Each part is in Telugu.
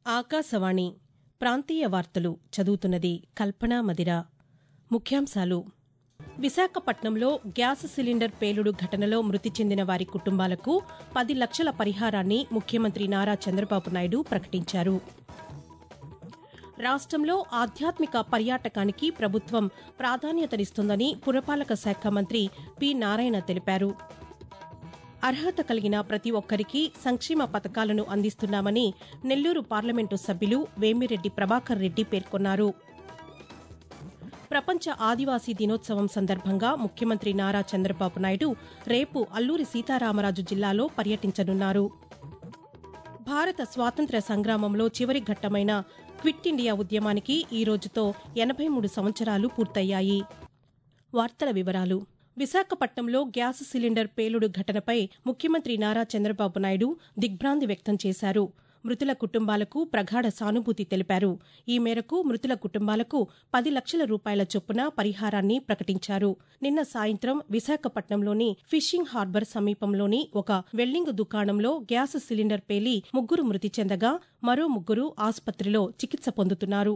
ఆకాశవాణి ప్రాంతీయ వార్తలు చదువుతున్నది కల్పనా మదిర ముఖ్యాంశాలు విశాఖపట్నంలో గ్యాస్ సిలిండర్ పేలుడు ఘటనలో మృతి చెందిన వారి కుటుంబాలకు పది లక్షల పరిహారాన్ని ముఖ్యమంత్రి నారా చంద్రబాబు నాయుడు ప్రకటించారు రాష్టంలో ఆధ్యాత్మిక పర్యాటకానికి ప్రభుత్వం ప్రాధాన్యతనిస్తోందని పురపాలక శాఖ మంత్రి పి నారాయణ తెలిపారు అర్హత కలిగిన ప్రతి ఒక్కరికి సంక్షేమ పథకాలను అందిస్తున్నామని నెల్లూరు పార్లమెంటు సభ్యులు వేమిరెడ్డి ప్రభాకర్ రెడ్డి పేర్కొన్నారు ప్రపంచ ఆదివాసీ దినోత్సవం సందర్భంగా ముఖ్యమంత్రి నారా చంద్రబాబు నాయుడు రేపు అల్లూరి సీతారామరాజు జిల్లాలో పర్యటించనున్నారు భారత స్వాతంత్ర్య సంగ్రామంలో చివరి ఘట్టమైన క్విట్ ఇండియా ఉద్యమానికి ఈ రోజుతో ఎనబై మూడు సంవత్సరాలు పూర్తయ్యాయి వార్తల వివరాలు విశాఖపట్నంలో గ్యాస్ సిలిండర్ పేలుడు ఘటనపై ముఖ్యమంత్రి నారా చంద్రబాబు నాయుడు దిగ్భ్రాంతి వ్యక్తం చేశారు మృతుల కుటుంబాలకు ప్రగాఢ సానుభూతి తెలిపారు ఈ మేరకు మృతుల కుటుంబాలకు పది లక్షల రూపాయల చొప్పున పరిహారాన్ని ప్రకటించారు నిన్న సాయంత్రం విశాఖపట్నంలోని ఫిషింగ్ హార్బర్ సమీపంలోని ఒక వెల్డింగ్ దుకాణంలో గ్యాస్ సిలిండర్ పేలి ముగ్గురు మృతి చెందగా మరో ముగ్గురు ఆసుపత్రిలో చికిత్స పొందుతున్నారు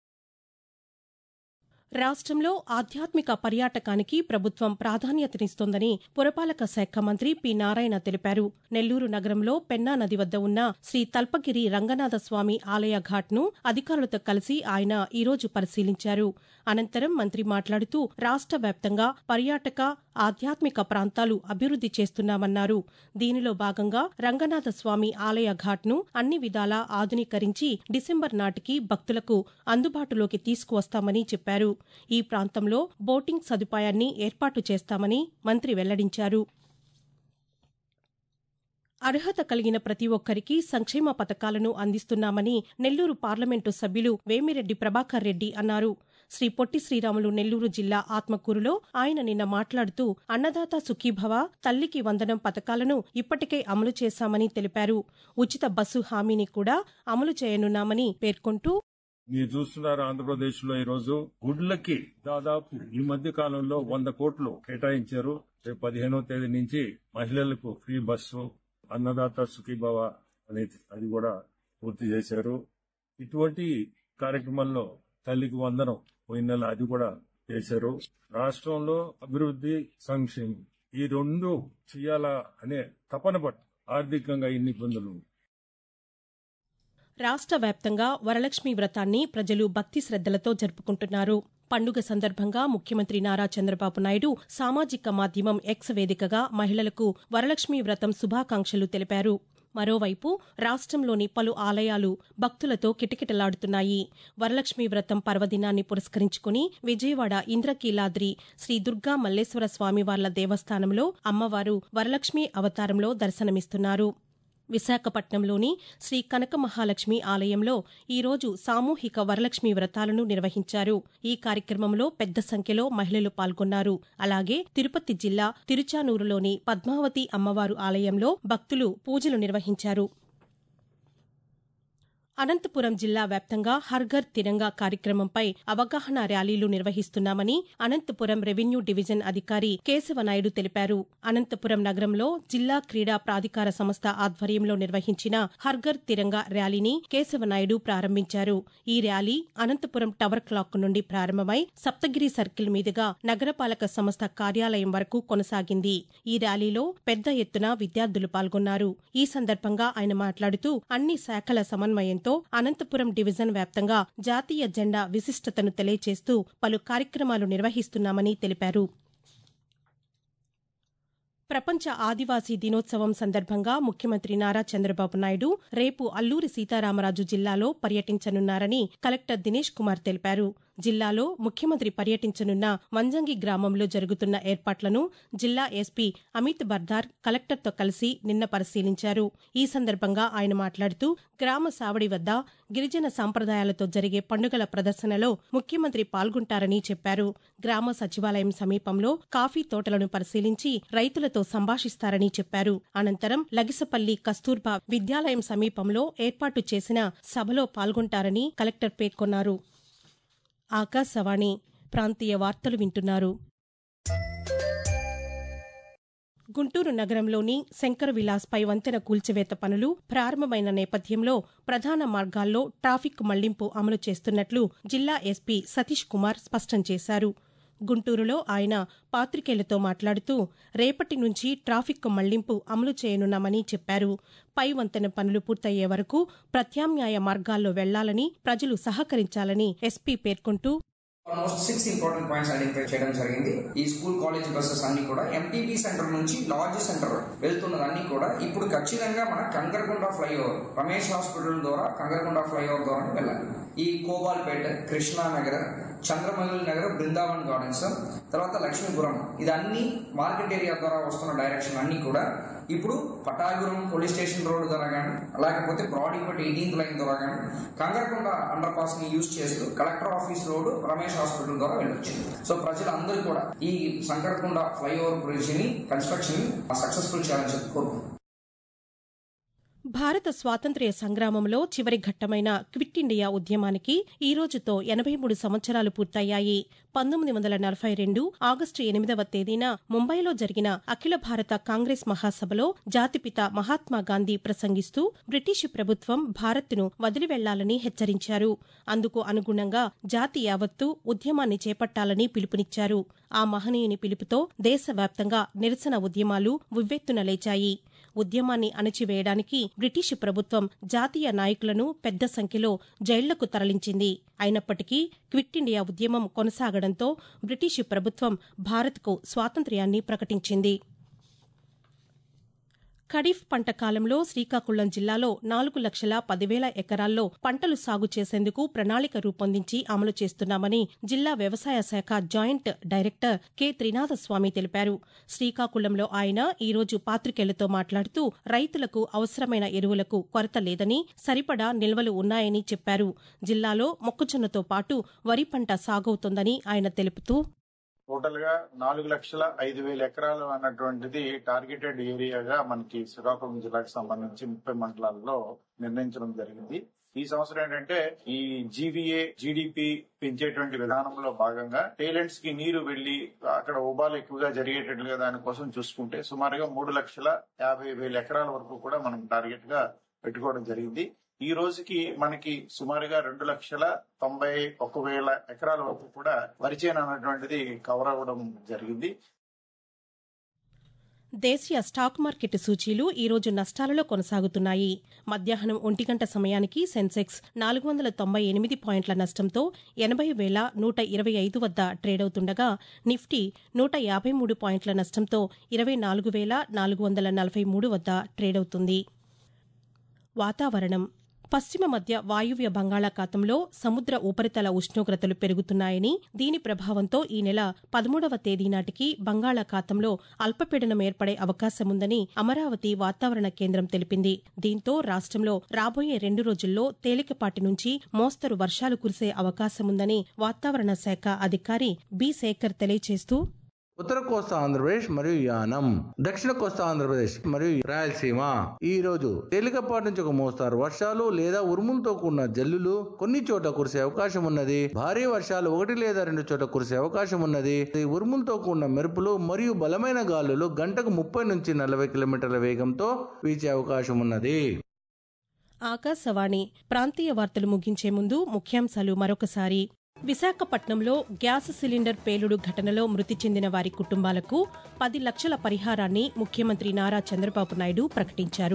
రాష్టంలో ఆధ్యాత్మిక పర్యాటకానికి ప్రభుత్వం ప్రాధాన్యతనిస్తోందని పురపాలక శాఖ మంత్రి పి నారాయణ తెలిపారు నెల్లూరు నగరంలో పెన్నా నది వద్ద ఉన్న శ్రీ తల్పగిరి రంగనాథ స్వామి ఆలయ ఘాట్ను అధికారులతో కలిసి ఆయన ఈరోజు పరిశీలించారు అనంతరం మంత్రి మాట్లాడుతూ రాష్ట వ్యాప్తంగా పర్యాటక ఆధ్యాత్మిక ప్రాంతాలు అభివృద్ది చేస్తున్నామన్నారు దీనిలో భాగంగా రంగనాథ స్వామి ఆలయ ఘాట్ను అన్ని విధాలా ఆధునీకరించి డిసెంబర్ నాటికి భక్తులకు అందుబాటులోకి తీసుకువస్తామని చెప్పారు ఈ ప్రాంతంలో బోటింగ్ సదుపాయాన్ని ఏర్పాటు చేస్తామని మంత్రి వెల్లడించారు అర్హత కలిగిన ప్రతి ఒక్కరికి సంక్షేమ పథకాలను అందిస్తున్నామని నెల్లూరు పార్లమెంటు సభ్యులు వేమిరెడ్డి ప్రభాకర్ రెడ్డి అన్నారు శ్రీ పొట్టి శ్రీరాములు నెల్లూరు జిల్లా ఆత్మకూరులో ఆయన నిన్న మాట్లాడుతూ అన్నదాత సుఖీభవ తల్లికి వందనం పథకాలను ఇప్పటికే అమలు చేశామని తెలిపారు ఉచిత బస్సు హామీని కూడా అమలు చేయనున్నామని పేర్కొంటూ మీరు చూస్తున్నారు ఆంధ్రప్రదేశ్ లో ఈ రోజు గుడ్లకి దాదాపు ఈ మధ్య కాలంలో వంద కోట్లు కేటాయించారు రేపు పదిహేనో తేదీ నుంచి మహిళలకు ఫ్రీ బస్సు అన్నదాత సుఖీభవ అనేది అది కూడా పూర్తి చేశారు ఇటువంటి కార్యక్రమంలో తల్లికి వందనం పోయిన నెల అది కూడా చేశారు రాష్ట్రంలో అభివృద్ధి సంక్షేమం ఈ రెండు చేయాలా అనే తపన పట్టు ఆర్థికంగా ఇన్ని ఇబ్బందులు రాష్ట వ్యాప్తంగా వరలక్ష్మి వ్రతాన్ని ప్రజలు భక్తి శ్రద్దలతో జరుపుకుంటున్నారు పండుగ సందర్భంగా ముఖ్యమంత్రి నారా చంద్రబాబు నాయుడు సామాజిక మాధ్యమం ఎక్స్ వేదికగా మహిళలకు వరలక్ష్మి వ్రతం శుభాకాంక్షలు తెలిపారు మరోవైపు రాష్టంలోని పలు ఆలయాలు భక్తులతో కిటకిటలాడుతున్నాయి వరలక్ష్మి వ్రతం పర్వదినాన్ని పురస్కరించుకుని విజయవాడ ఇంద్రకీలాద్రి శ్రీ దుర్గా మల్లేశ్వర స్వామివార్ల దేవస్థానంలో అమ్మవారు వరలక్ష్మి అవతారంలో దర్శనమిస్తున్నారు విశాఖపట్నంలోని శ్రీ కనక మహాలక్ష్మి ఆలయంలో ఈరోజు సామూహిక వరలక్ష్మి వ్రతాలను నిర్వహించారు ఈ కార్యక్రమంలో పెద్ద సంఖ్యలో మహిళలు పాల్గొన్నారు అలాగే తిరుపతి జిల్లా తిరుచానూరులోని పద్మావతి అమ్మవారు ఆలయంలో భక్తులు పూజలు నిర్వహించారు అనంతపురం జిల్లా వ్యాప్తంగా హర్ఘర్ తిరంగా కార్యక్రమంపై అవగాహన ర్యాలీలు నిర్వహిస్తున్నామని అనంతపురం రెవెన్యూ డివిజన్ అధికారి కేశవనాయుడు తెలిపారు అనంతపురం నగరంలో జిల్లా క్రీడా ప్రాధికార సంస్థ ఆధ్వర్యంలో నిర్వహించిన హర్ఘర్ తిరంగా ర్యాలీని కేశవనాయుడు ప్రారంభించారు ఈ ర్యాలీ అనంతపురం టవర్ క్లాక్ నుండి ప్రారంభమై సప్తగిరి సర్కిల్ మీదుగా నగరపాలక సంస్థ కార్యాలయం వరకు కొనసాగింది ఈ ర్యాలీలో పెద్ద ఎత్తున విద్యార్థులు పాల్గొన్నారు ఈ సందర్భంగా ఆయన మాట్లాడుతూ అన్ని శాఖల సమన్వయంతో అనంతపురం డివిజన్ వ్యాప్తంగా జాతీయ జెండా విశిష్టతను తెలియజేస్తూ పలు కార్యక్రమాలు నిర్వహిస్తున్నామని తెలిపారు ప్రపంచ ఆదివాసీ దినోత్సవం సందర్భంగా ముఖ్యమంత్రి నారా చంద్రబాబు నాయుడు రేపు అల్లూరి సీతారామరాజు జిల్లాలో పర్యటించనున్నారని కలెక్టర్ దినేష్ కుమార్ తెలిపారు జిల్లాలో ముఖ్యమంత్రి పర్యటించనున్న వంజంగి గ్రామంలో జరుగుతున్న ఏర్పాట్లను జిల్లా ఎస్పీ అమిత్ బర్దార్ కలెక్టర్తో కలిసి నిన్న పరిశీలించారు ఈ సందర్భంగా ఆయన మాట్లాడుతూ గ్రామ సావడి వద్ద గిరిజన సంప్రదాయాలతో జరిగే పండుగల ప్రదర్శనలో ముఖ్యమంత్రి పాల్గొంటారని చెప్పారు గ్రామ సచివాలయం సమీపంలో కాఫీ తోటలను పరిశీలించి రైతులతో సంభాషిస్తారని చెప్పారు అనంతరం లగిసపల్లి కస్తూర్బా విద్యాలయం సమీపంలో ఏర్పాటు చేసిన సభలో పాల్గొంటారని కలెక్టర్ పేర్కొన్నారు ఆకాశవాణి ప్రాంతీయ వార్తలు వింటున్నారు గుంటూరు నగరంలోని శంకర విలాస్ పై వంతెన కూల్చివేత పనులు ప్రారంభమైన నేపథ్యంలో ప్రధాన మార్గాల్లో ట్రాఫిక్ మళ్లింపు అమలు చేస్తున్నట్లు జిల్లా ఎస్పీ సతీష్ కుమార్ స్పష్టం చేశారు గుంటూరులో ఆయన పాతికేయులతో మాట్లాడుతూ రేపటి నుంచి ట్రాఫిక్ మళ్లింపు అమలు చేయనున్నామని చెప్పారు పై వంతెన పనులు పూర్తయ్యే వరకు ప్రత్యామ్నాయ మార్గాల్లో వెళ్లాలని ప్రజలు సహకరించాలని ఎస్పీ పేర్కొంటూ almost six important points identify చేయడం జరిగింది ఈ స్కూల్ కాలేజ్ బస్సెస్ అన్ని కూడా ఎంటీబీ సెంటర్ నుంచి లాడ్జ్ సెంటర్ వెళ్తున్నదన్నీ కూడా ఇప్పుడు ఖచ్చితంగా మన కంగరకొండ ఫ్లైఓవర్ రమేష్ హాస్పిటల్ ద్వారా కంగరకొండ ఫ్లైఓవర్ ద్వారా వెళ్ళాలి ఈ కోబాల్పేట కృష్ణానగర్ చంద్రమల్లి నగర్ బృందావన్ గార్డెన్స్ తర్వాత లక్ష్మీపురం ఇదన్నీ మార్కెట్ ఏరియా ద్వారా వస్తున్న డైరెక్షన్ అన్ని కూడా ఇప్పుడు పటాగురం పోలీస్ స్టేషన్ రోడ్ ద్వారా కానీ లేకపోతే బ్రాడీపట్ ఎయిటీన్త్ లైన్ ద్వారా కానీ కంగరకొండ అండర్ పాస్ ని యూజ్ చేస్తూ collector office road Ramesh hospital ద్వారా వెళ్ళొచ్చు సో ప్రజలందరూ కూడా ఈ సంకరకొండ ఫ్లైఓవర్ బ్రిడ్జ్ ని కన్స్ట్రక్షన్ సక్సెస్ఫుల్ చేయాలని చెప్పి కోరుకుంటున్నాను భారత స్వాతంత్ర్య సంగ్రామంలో చివరి ఘట్టమైన క్విట్ ఇండియా ఉద్యమానికి ఈ రోజుతో ఎనభై మూడు సంవత్సరాలు పూర్తయ్యాయి పంతొమ్మిది వందల నలభై రెండు ఆగస్టు ఎనిమిదవ తేదీన ముంబైలో జరిగిన అఖిల భారత కాంగ్రెస్ మహాసభలో జాతిపిత మహాత్మా గాంధీ ప్రసంగిస్తూ బ్రిటిష్ ప్రభుత్వం భారత్ను వదిలి వెళ్లాలని హెచ్చరించారు అందుకు అనుగుణంగా జాతి యావత్తు ఉద్యమాన్ని చేపట్టాలని పిలుపునిచ్చారు ఆ మహనీయుని పిలుపుతో దేశవ్యాప్తంగా నిరసన ఉద్యమాలు ఉవ్వెత్తున లేచాయి ఉద్యమాన్ని అణచివేయడానికి బ్రిటిష్ ప్రభుత్వం జాతీయ నాయకులను పెద్ద సంఖ్యలో జైళ్లకు తరలించింది అయినప్పటికీ క్విట్ ఇండియా ఉద్యమం కొనసాగడంతో బ్రిటిష్ ప్రభుత్వం భారత్కు స్వాతంత్ర్యాన్ని ప్రకటించింది ఖరీఫ్ పంట కాలంలో శ్రీకాకుళం జిల్లాలో నాలుగు లక్షల పదివేల ఎకరాల్లో పంటలు సాగు చేసేందుకు ప్రణాళిక రూపొందించి అమలు చేస్తున్నామని జిల్లా వ్యవసాయ శాఖ జాయింట్ డైరెక్టర్ కె త్రినాథస్వామి తెలిపారు శ్రీకాకుళంలో ఆయన ఈ రోజు పాతికేయులతో మాట్లాడుతూ రైతులకు అవసరమైన ఎరువులకు కొరత లేదని సరిపడా నిల్వలు ఉన్నాయని చెప్పారు జిల్లాలో మొక్కజొన్నతో పాటు వరి పంట సాగవుతోందని ఆయన తెలుపుతూ టోటల్ గా నాలుగు లక్షల ఐదు వేల ఎకరాలు అన్నటువంటిది టార్గెటెడ్ ఏరియాగా మనకి శ్రీకాకుళం జిల్లాకు సంబంధించి ముప్పై మండలాల్లో నిర్ణయించడం జరిగింది ఈ సంవత్సరం ఏంటంటే ఈ జీవీఏ జీడిపి పెంచేటువంటి విధానంలో భాగంగా టైలెంట్స్ కి నీరు వెళ్లి అక్కడ ఉబాలు ఎక్కువగా జరిగేటట్లుగా దానికోసం చూసుకుంటే సుమారుగా మూడు లక్షల యాభై వేల ఎకరాల వరకు కూడా మనం టార్గెట్ గా పెట్టుకోవడం జరిగింది ఈ రోజుకి మనకి సుమారుగా రెండు లక్షల తొంభై ఒక వేల ఎకరాల వరకు కూడా వరి చేను అన్నటువంటిది కవర్ అవ్వడం జరిగింది దేశీయ స్టాక్ మార్కెట్ సూచీలు ఈ రోజు నష్టాలలో కొనసాగుతున్నాయి మధ్యాహ్నం ఒంటి గంట సమయానికి సెన్సెక్స్ నాలుగు వందల తొంభై ఎనిమిది పాయింట్ల నష్టంతో ఎనభై వేల నూట ఇరవై ఐదు వద్ద ట్రేడవుతుండగా నిఫ్టీ నూట యాభై మూడు పాయింట్ల నష్టంతో ఇరవై నాలుగు వేల నాలుగు వందల నలభై మూడు వద్ద ట్రేడవుతుంది వాతావరణం పశ్చిమ మధ్య వాయువ్య బంగాళాఖాతంలో సముద్ర ఉపరితల ఉష్ణోగ్రతలు పెరుగుతున్నాయని దీని ప్రభావంతో ఈ నెల పదమూడవ తేదీ నాటికి బంగాళాఖాతంలో అల్పపీడనం ఏర్పడే అవకాశముందని అమరావతి వాతావరణ కేంద్రం తెలిపింది దీంతో రాష్ట్రంలో రాబోయే రెండు రోజుల్లో తేలికపాటి నుంచి మోస్తరు వర్షాలు కురిసే అవకాశముందని వాతావరణ శాఖ అధికారి బి శేఖర్ తెలియజేస్తూ ఉత్తర కోస్తా ఆంధ్రప్రదేశ్ మరియు యానం దక్షిణ కోస్తా ఆంధ్రప్రదేశ్ మరియు రాయలసీమ ఈ రోజు తేలికపాటి నుంచి ఒక మోస్తారు వర్షాలు లేదా ఉరుములతో కూడిన జల్లులు కొన్ని చోట కురిసే అవకాశం ఉన్నది భారీ వర్షాలు ఒకటి లేదా రెండు చోట కురిసే అవకాశం ఉన్నది ఈ ఉరుములతో కూడిన మెరుపులు మరియు బలమైన గాలులు గంటకు ముప్పై నుంచి నలభై కిలోమీటర్ల వేగంతో వీచే అవకాశం ఉన్నది ఆకాశవాణి ప్రాంతీయ వార్తలు ముగించే ముందు ముఖ్యాంశాలు మరొకసారి విశాఖపట్నంలో గ్యాస్ సిలిండర్ పేలుడు ఘటనలో మృతి చెందిన వారి కుటుంబాలకు పది లక్షల పరిహారాన్ని ముఖ్యమంత్రి నారా చంద్రబాబు నాయుడు ప్రకటించారు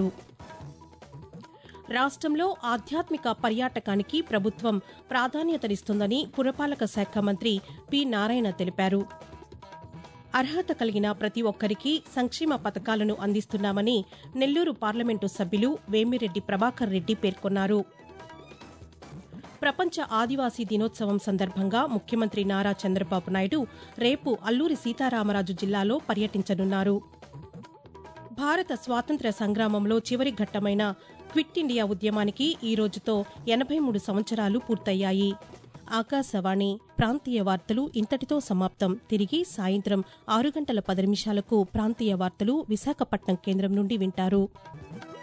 రాష్ట్రంలో ఆధ్యాత్మిక పర్యాటకానికి ప్రభుత్వం ప్రాధాన్యతనిస్తుందని పురపాలక శాఖ మంత్రి పి నారాయణ తెలిపారు అర్హత కలిగిన ప్రతి ఒక్కరికి సంక్షేమ పథకాలను అందిస్తున్నామని నెల్లూరు పార్లమెంటు సభ్యులు వేమిరెడ్డి ప్రభాకర్ రెడ్డి పేర్కొన్నారు ప్రపంచ ఆదివాసీ దినోత్సవం సందర్భంగా ముఖ్యమంత్రి నారా చంద్రబాబు నాయుడు రేపు అల్లూరి సీతారామరాజు జిల్లాలో పర్యటించనున్నారు భారత స్వాతంత్ర్య సంగ్రామంలో చివరి ఘట్టమైన క్విట్ ఇండియా ఉద్యమానికి ఈ రోజుతో ఎనభై మూడు సంవత్సరాలు పూర్తయ్యాయి ఆకాశవాణి ప్రాంతీయ వార్తలు ఇంతటితో సమాప్తం తిరిగి సాయంత్రం ఆరు గంటల పది నిమిషాలకు ప్రాంతీయ వార్తలు విశాఖపట్నం కేంద్రం నుండి వింటారు